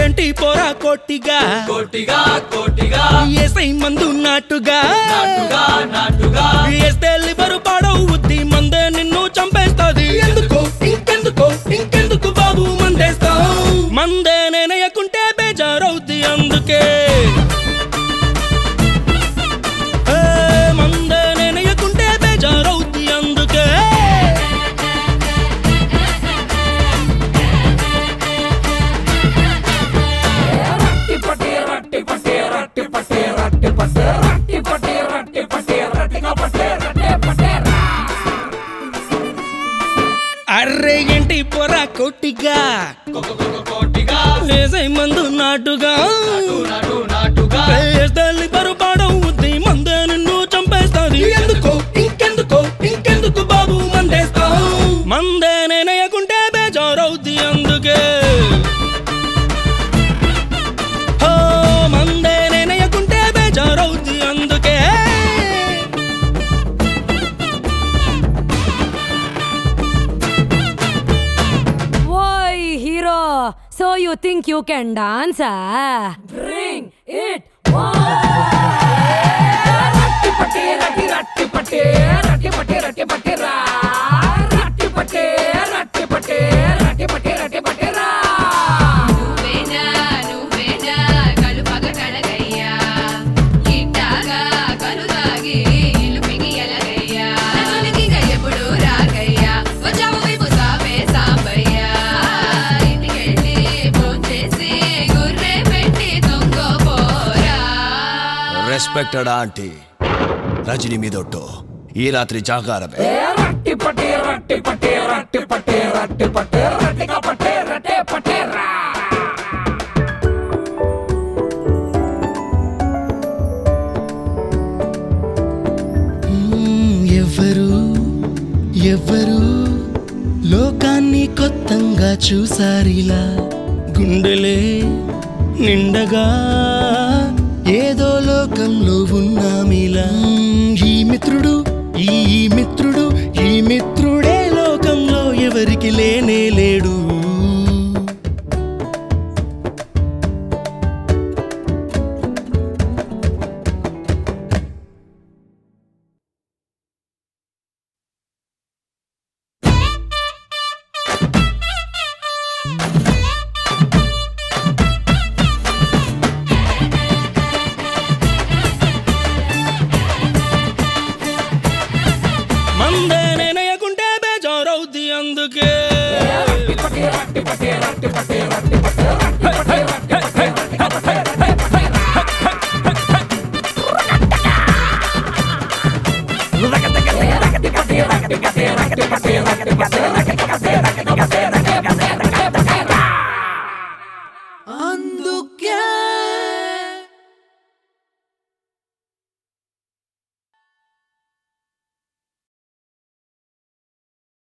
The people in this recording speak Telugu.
ఏంటి పోరా కోటిగా కోటిగా కోటిగా ఏసై మందు నాటుగా నాటుగా నాటుగా వేస్తే లివరు పాడవుద్ది మందే నిన్ను చంపేస్తాది ఎందుకు ఇంకెందుకు ఇంకెందుకు బాబు మందేస్తాం మందే నేనయ్యకుంటే బేజారవుద్ది అందుకే ఏ, మందే నేనయ్యకుంటే బేజారవుద్ది అందుకే అర్రే ఏంటి పొరా కొట్టిగా కోటిగా వేసై మందు నాటుగా నాటు నాటుగా వేస్తే బరుపాడవుద్ది మందే నిన్ను చంపేస్తాది ఎందుకు ఇంకెందుకు ఇంకెందుకు బాబు మందేస్తాం మందే నేనయ్యకుంటే బేజారవుద్ది అందుకే హో, మందే నేనయ్యకుంటే బేజారవుద్ది అందుకే Why, hero? So you think you can dance, ah? Bring it నువ్వేనా నువ్వేనా కలుపగ కడగయ్యా ఇట్టాగా కలు తాగి ఇల్లు పిగి ఎలగయ్యా నన్నునికిగా ఎప్పుడు రాకయ్యా వచ్చావు వైపు సాపే సాంబయ్యా ఇంటికెళ్ళి భోంచేసి గుర్రె పెట్టి తొంగపోరా రెస్పెక్టెడ్ ఆంటీ రజనీ మీదొట్టు ఈ రాత్రి జాగారమే మ్మ్, ఎవ్వరు ఎవ్వరు లోకాన్ని కొత్తంగా చూసారిలా గుండెలే నిండగా ఏదో లోకంలో ఉన్నామిలా మ్మ్, ఈ మిత్రుడు ఈ మిత్రుడు ఈ మిత్రుడే లోకంలో ఎవరికి లేనే లేడు మందే నేనయ్యకుంటే బేజారవుద్ది అందుకే